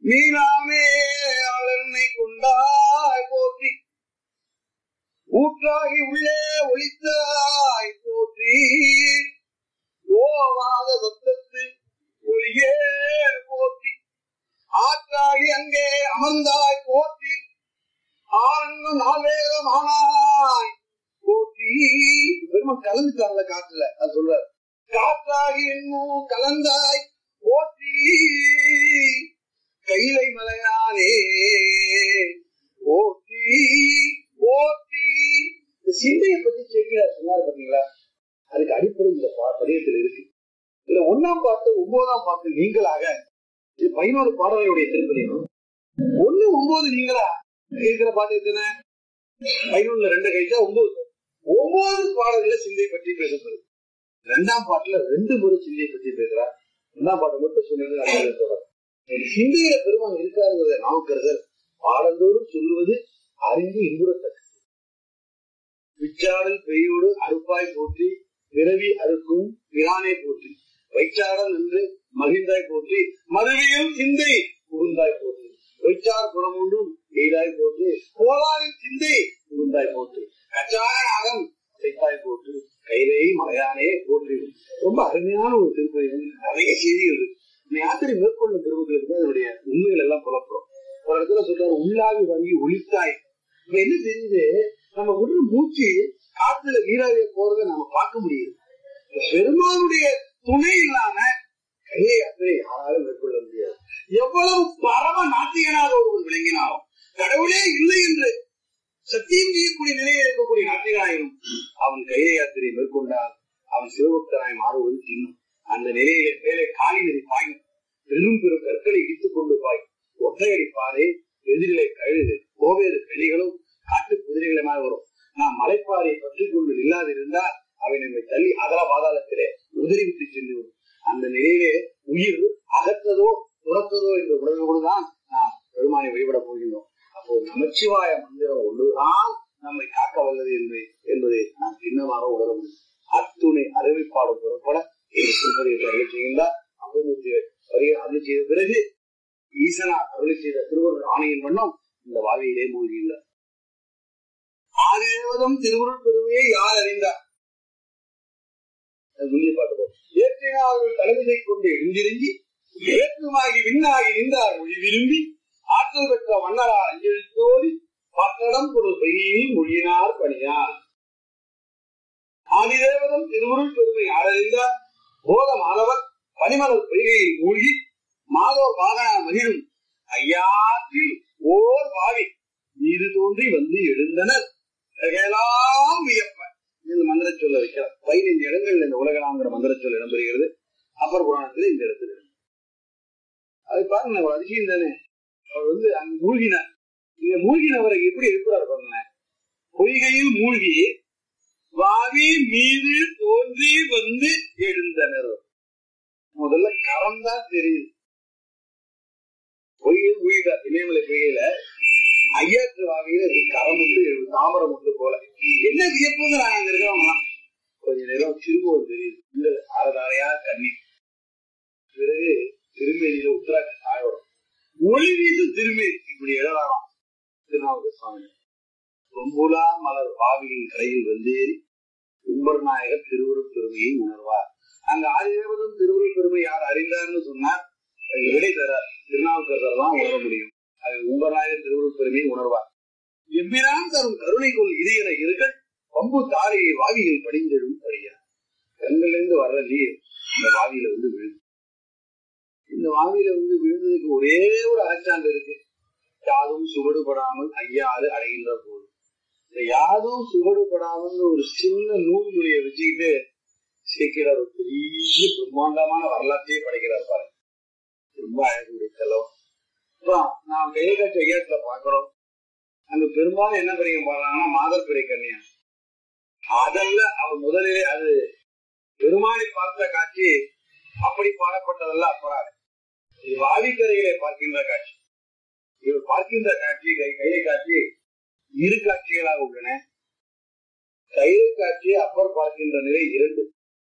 மீனாமே ஆளனை கொண்டாய் போற்றி ஊற்றாகி உள்ளே ஒளித்தாய் போற்றி ஓவாத சத்தத்து ஒளியே போற்றி ஆற்றாகி அங்கே அமர்ந்தாய் போற்றி ஆனந்த நாவேதமானாய் போற்றி பெருமை கலந்துட்டாங்கல காட்டுல அது சொல்றாரு காற்றாகி என்னும் கலந்தாய் போற்றி கைலை மலையானே போற்றி போற்றி இந்த சிந்தையை பத்தி சேர்க்கிறார் சொன்னார் பாத்தீங்களா அதுக்கு அடிப்படை இந்த பா- பதியத்தில் இருக்கு இதுல ஒண்ணாம் பாட்டு ஒன்பதாம் பாட்டு நீங்களாக இது பதினோரு பாடலையுடைய திருப்பதியும் ஒண்ணு ஒன்பது நீங்களா இருக்கிற பாட்டு எத்தனை பதினொன்னுல ரெண்டு கழிச்சா ஒன்பது ஒன்பது பாடல்கள சிந்தை பற்றி பேசப்படுது ரெண்டாம் பாட்டுல ரெண்டு முறை சிந்தையை பற்றி பேசுறார் ரெண்டாம் பாட்டு மட்டும் சொன்னது அடுத்த தொடர் சிந்தையில பெருமான் இருக்காருங்கிறத நாவுக்கரசர் பாடந்தோறும் சொல்லுவது அறிந்து இன்புறத்தக்க விச்சாடல் பெய்யோடு அறுப்பாய் போற்றி பிறவி அறுக்கும் பிரானே போற்றி வைச்சாடல் என்று மகிழ்ந்தாய் போற்றி மறுவியும் சிந்தை புகுந்தாய் போற்றி வைச்சார் புறமுண்டும் எய்தாய் போற்றி கோலாரின் சிந்தை புகுந்தாய் போற்றி கச்சாயனாகம் செய்தாய் போற்றி கைலை மலையானே போற்றி ரொம்ப அருமையான ஒரு திருப்பதி வந்து நிறைய செய்திகள் இருக்கு இந்த யாத்திரை மேற்கொள்ளும் திருமணங்களுக்கு தான் அதனுடைய உண்மைகள் எல்லாம் புலப்படும் ஒரு இடத்துல சொல்றாரு உள்ளாவி வாங்கி ஒளித்தாய் இப்ப என்ன தெரியுது நம்ம உள்ள மூச்சு காத்துல வீராவிய போறதை நம்ம பார்க்க முடியுது இப்ப பெருமானுடைய துணை இல்லாம கையை யாத்திரை யாராலும் மேற்கொள்ள முடியாது எவ்வளவு பரம நாட்டியனாக ஒருவன் விளங்கினாலும் கடவுளே இல்லை என்று சத்தியம் செய்யக்கூடிய நிலையில் இருக்கக்கூடிய நாட்டியனாயினும் அவன் கையை யாத்திரை மேற்கொண்டால் அவன் சிவபக்தனாய் மாறுவது சின்னம் அந்த நிலையிலே மேலே காலி நதி பாயும் பெரும் பெரும் கற்களை இடித்துக் கொண்டு பாய் ஒற்றையடி பாறை எதிரிலே கழுது கோவேறு கழிகளும் காட்டு குதிரைகளுமாய் வரும் நாம் மலைப்பாறையை பற்றி கொண்டு இல்லாதிருந்தால் அவை நம்மை தள்ளி அகல பாதாளத்திலே உதறிவிட்டு சென்று விடும் அந்த நிலையிலே உயிர் அகற்றதோ துறத்ததோ என்ற உணர்வோடு தான் நாம் பெருமானை வழிபட போகின்றோம் அப்போ நமச்சிவாய மந்திரம் ஒன்றுதான் நம்மை காக்க வல்லது என்பதை என்பதை நாம் சின்னமாக உணர முடியும் அத்துணை அறிவிப்பாடு புறப்பட இந்த திருப்பதியை அருளை செய்கின்றார் அப்பமூர்த்தி வரிய அருள் செய்த பிறகு ஈசனா அருளை செய்த திருவருள் ஆணையின் வண்ணம் இந்த வாவியிலே மூழ்கியுள்ளார் ஆதிதேவதம் திருவருள் பெருமையை யார் அறிந்தார் அது முன்னே பார்க்கிறோம் ஏற்றினார்கள் தலைமையை கொண்டு எழுந்திருங்கி ஏற்றுமாகி விண்ணாகி நின்றார் மொழி விரும்பி ஆற்றல் பெற்ற மன்னரார் அஞ்செழுத்தோடி பத்தடம் ஒரு பெய்யில் மொழியினார் பணியார் ஆதிதேவதம் திருவுருள் பெருமை ஆரறிந்தார் போத மாணவர் பனிமலர் பொய்கையில் மூழ்கி மாதோர் வாகன மகிழும் ஐயாற்றில் ஓர் வாவி நீரு தோன்றி வந்து எழுந்தனர் உலகெல்லாம் வியப்ப இந்த மந்திர சொல்ல வைக்கிறார் பதினைந்து இடங்கள் இந்த உலகலாங்கிற மந்திர சொல் இடம்பெறுகிறது அப்பர் புராணத்துல இந்த இடத்துல இருக்கு. அது பாருங்க ஒரு அதிசயம் தானே அவர் வந்து அங்க மூழ்கினார் இங்க மூழ்கினவரை எப்படி இருக்கிறார் பாருங்க பொய்கையில் மூழ்கி வாவி மீது தோன்றி வந்து எழுந்தனர் முதல்ல கரம் தான் தெரியுது பொய்கையில் மூழ்கிட்டார் இமயமலை பொய்கையில ஐயாற்று வாவியில இப்படி கரம் முட்டு எழுது தாமரம் முட்டு போல என்ன வியப்புங்கிறாங்க அங்க இருக்கவங்க கொஞ்ச நேரம் திரும்பவும் தெரியுது இல்ல அறதாரையா கண்ணீர் பிறகு திருமேனியில உத்தராட்சி சாயோடும் ஒளி வீசு திருமேனி இப்படி எழலாம் திருநாவுக்கு சுவாமி ரொம்புலா மலர் வாவியின் கரையில் வந்தேறி உம்பர் நாயகர் திருவுருள் பெருமையை உணர்வார் அங்க ஆதிதேவதம் திருவுருள் பெருமை யார் அறிந்தார்னு சொன்னார் அதுக்கு விடை தர திருநாவுக்கரசர் தான் உணர முடியும் அது உம்பர் நாயகர் திருவுருள் பெருமையை உணர்வார் எம்பிரான் தரும் கருணைக்குள் இது என இருக்க பம்பு தாரையை வாவியில் படிந்தெழும் படியார் கண்களிலிருந்து வர்ற நீர் இந்த வாவியில வந்து விழுது இந்த வாவியில வந்து விழுந்ததுக்கு ஒரே ஒரு அகச்சான்று இருக்கு யாதும் சுவடுபடாமல் ஐயாறு அடைகின்ற போது இந்த யாதும் சுவடுபடாமல் ஒரு சின்ன நூல் நுழைய வச்சுக்கிட்டு சேர்க்கிறார் ஒரு பெரிய பிரம்மாண்டமான வரலாற்றையே படைக்கிறார் பாருங்க ரொம்ப அழகுடைய செலவு அப்புறம் நாம் கையகட்ட ஐயாத்துல பாக்குறோம் அங்க பெரும்பாலும் என்ன பிரிக்க பாடுறாங்கன்னா மாதர் பிறை கன்னியா அதல்ல அவர் முதலிலே அது பெருமானை பார்த்த காட்சி அப்படி பாடப்பட்டதல்ல அப்பறாது இது வாவிக்கரையிலே பார்க்கின்ற காட்சி இவர் பார்க்கின்ற காட்சி கை கையை காட்சி இரு காட்சிகளாக உள்ளன கையை காட்சி அப்பர் பார்க்கின்ற நிலை இரண்டு